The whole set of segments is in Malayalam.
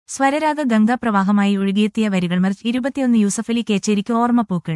സ്വരരാഗ ഗംഗാപ്രവാഹമായി ഒഴുകിയെത്തിയ വരികൾ മറിച്ച് ഇരുപത്തിയൊന്ന് യൂസഫലി കേച്ചേരിക്ക് ഓർമ്മപ്പൂക്കൾ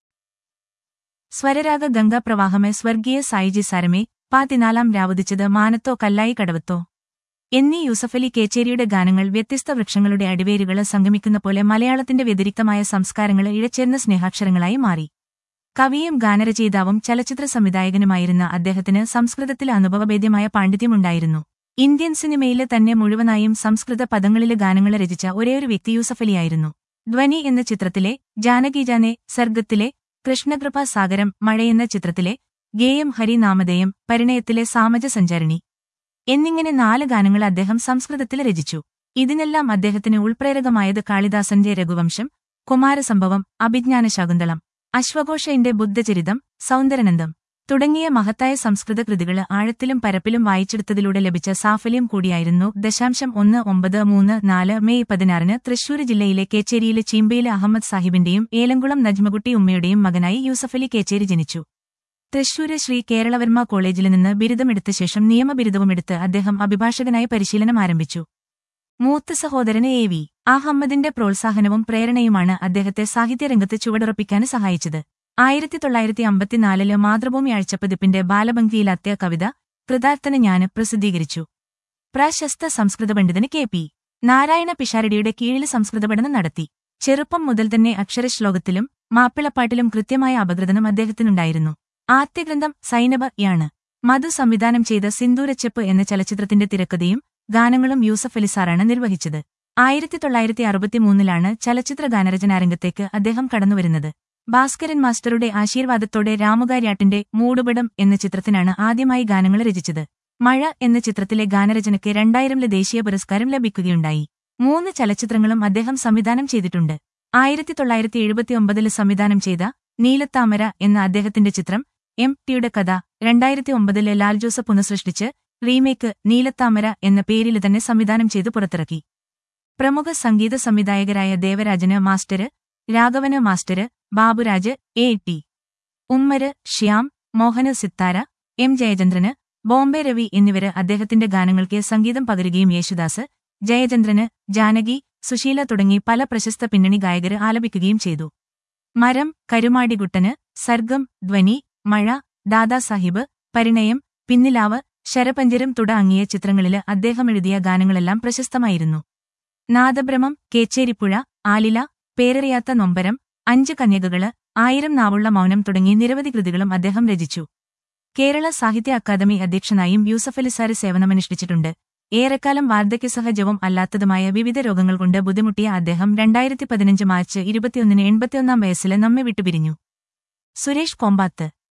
സ്വരരാഗ ഗംഗാപ്രവാഹമേ സ്വർഗീയ സായിജി സരമേ പാതിനാലാം രാവുദിച്ചത് മാനത്തോ കല്ലായി കടവത്തോ എന്നീ യൂസഫലി കേച്ചേരിയുടെ ഗാനങ്ങൾ വ്യത്യസ്ത വൃക്ഷങ്ങളുടെ അടിവേരുകൾ സംഗമിക്കുന്ന പോലെ മലയാളത്തിന്റെ വ്യതിരിക്തമായ സംസ്കാരങ്ങൾ ഇഴച്ചേർന്ന സ്നേഹാക്ഷരങ്ങളായി മാറി കവിയും ഗാനരചയിതാവും ചലച്ചിത്ര സംവിധായകനുമായിരുന്ന അദ്ദേഹത്തിന് സംസ്കൃതത്തിൽ അനുഭവഭേദ്യമായ പാണ്ഡിത്യമുണ്ടായിരുന്നു ഇന്ത്യൻ സിനിമയിലെ തന്നെ മുഴുവനായും സംസ്കൃത പദങ്ങളിലെ ഗാനങ്ങൾ രചിച്ച ഒരേയൊരു വ്യക്തി യൂസഫലിയായിരുന്നു ധ്വനി എന്ന ചിത്രത്തിലെ ജാനകീജാനെ സർഗത്തിലെ കൃഷ്ണകൃപ സാഗരം മഴയെന്ന ചിത്രത്തിലെ ഗേയം ഹരിനാമധേയം പരിണയത്തിലെ സാമജ സഞ്ചാരിണി എന്നിങ്ങനെ നാല് ഗാനങ്ങൾ അദ്ദേഹം സംസ്കൃതത്തിൽ രചിച്ചു ഇതിനെല്ലാം അദ്ദേഹത്തിന് ഉൾപ്രേരകമായത് കാളിദാസന്റെ രഘുവംശം കുമാരസംഭവം അഭിജ്ഞാനശാകുന്തളം അശ്വഘോഷന്റെ ബുദ്ധചരിതം സൗന്ദരനന്ദം തുടങ്ങിയ മഹത്തായ സംസ്കൃത കൃതികൾ ആഴത്തിലും പരപ്പിലും വായിച്ചെടുത്തതിലൂടെ ലഭിച്ച സാഫല്യം കൂടിയായിരുന്നു ദശാംശം ഒന്ന് ഒമ്പത് മൂന്ന് നാല് മെയ് പതിനാറിന് തൃശൂർ ജില്ലയിലെ കേച്ചേരിയിലെ ചീമ്പയിലെ അഹമ്മദ് സാഹിബിന്റെയും ഏലംകുളം നജ്മകുട്ടി ഉമ്മയുടെയും മകനായി യൂസഫലി കേച്ചേരി ജനിച്ചു തൃശൂര് ശ്രീ കേരളവർമ്മ കോളേജിൽ നിന്ന് ബിരുദമെടുത്ത ശേഷം നിയമബിരുദവുമെടുത്ത് അദ്ദേഹം അഭിഭാഷകനായി പരിശീലനം ആരംഭിച്ചു മൂത്ത സഹോദരന് എ വി അഹമ്മദിന്റെ പ്രോത്സാഹനവും പ്രേരണയുമാണ് അദ്ദേഹത്തെ സാഹിത്യരംഗത്ത് ചുവടുറപ്പിക്കാൻ സഹായിച്ചത് ആയിരത്തി തൊള്ളായിരത്തി അമ്പത്തിനാലില് മാതൃഭൂമി ആഴ്ചപ്പതിപ്പിന്റെ ബാലപംക്തിയിലെത്തിയ കവിത കൃതാർത്ഥന ഞാന് പ്രസിദ്ധീകരിച്ചു പ്രശസ്ത സംസ്കൃത പണ്ഡിതന് കെ പി നാരായണ പിഷാരടിയുടെ കീഴിൽ സംസ്കൃത പഠനം നടത്തി ചെറുപ്പം മുതൽ തന്നെ അക്ഷരശ്ലോകത്തിലും മാപ്പിളപ്പാട്ടിലും കൃത്യമായ അപഗ്രഥനം അദ്ദേഹത്തിനുണ്ടായിരുന്നു ആദ്യഗ്രന്ഥം സൈനബയാണ് മധു സംവിധാനം ചെയ്ത സിന്ദൂരച്ചെപ്പ് എന്ന ചലച്ചിത്രത്തിന്റെ തിരക്കഥയും ഗാനങ്ങളും യൂസഫ് അലിസാറാണ് നിർവഹിച്ചത് ആയിരത്തി തൊള്ളായിരത്തി അറുപത്തിമൂന്നിലാണ് ചലച്ചിത്ര ഗാനരചനാരംഗത്തേക്ക് അദ്ദേഹം കടന്നുവരുന്നത് ഭാസ്കരൻ മാസ്റ്ററുടെ ആശീർവാദത്തോടെ രാമുകാര്യാട്ടിന്റെ മൂടുപടം എന്ന ചിത്രത്തിനാണ് ആദ്യമായി ഗാനങ്ങൾ രചിച്ചത് മഴ എന്ന ചിത്രത്തിലെ ഗാനരചനയ്ക്ക് രണ്ടായിരംലെ ദേശീയ പുരസ്കാരം ലഭിക്കുകയുണ്ടായി മൂന്ന് ചലച്ചിത്രങ്ങളും അദ്ദേഹം സംവിധാനം ചെയ്തിട്ടുണ്ട് ആയിരത്തി തൊള്ളായിരത്തി എഴുപത്തിയൊമ്പതിൽ സംവിധാനം ചെയ്ത നീലത്താമര എന്ന അദ്ദേഹത്തിന്റെ ചിത്രം എം ടിയുടെ കഥ രണ്ടായിരത്തി ഒമ്പതിലെ ലാൽ ജോസഫ് പുനഃസൃഷ്ടിച്ച് റീമേക്ക് നീലത്താമര എന്ന പേരിൽ തന്നെ സംവിധാനം ചെയ്ത് പുറത്തിറക്കി പ്രമുഖ സംഗീത സംവിധായകരായ Devarajan master Raghavan master Baburaj A T Ummer Shyam Mohan Sithara M Jayachandran Bombay Ravi എന്നിവര് അദ്ദേഹത്തിന്റെ ഗാനങ്ങൾക്ക് സംഗീതം പകരുകയും യേശുദാസ് ജയചന്ദ്രന് ജാനകി സുശീല തുടങ്ങി പല പ്രശസ്ത പിന്നണി ഗായകര് ആലപിക്കുകയും ചെയ്തു മരം കരുമാടികുട്ടന് സർഗം ധ്വനി മഴ ദാദാസാഹിബ് പരിണയം പിന്നിലാവ് ശരപഞ്ചരം തുടങ്ങിയ ചിത്രങ്ങളില് അദ്ദേഹം എഴുതിയ ഗാനങ്ങളെല്ലാം പ്രശസ്തമായിരുന്നു നാദബ്രഹ്മം കേച്ചേരിപ്പുഴ ആലില പേരറിയാത്ത നൊമ്പരം അഞ്ച് കന്യകകള് ആയിരം നാവുള്ള മൗനം തുടങ്ങി നിരവധി കൃതികളും അദ്ദേഹം രചിച്ചു കേരള സാഹിത്യ അക്കാദമി അധ്യക്ഷനായും യൂസഫലിസാര് സേവനമനുഷ്ഠിച്ചിട്ടുണ്ട് ഏറെക്കാലം വാർദ്ധക്യസഹജവും അല്ലാത്തതുമായ വിവിധ രോഗങ്ങൾ കൊണ്ട് ബുദ്ധിമുട്ടിയ അദ്ദേഹം രണ്ടായിരത്തി പതിനഞ്ച് മാർച്ച് ഇരുപത്തിയൊന്നിന് എൺപത്തിയൊന്നാം വയസ്സില് നമ്മെ വിട്ടുപിരിഞ്ഞു സുരേഷ് കൊമ്പാത്ത്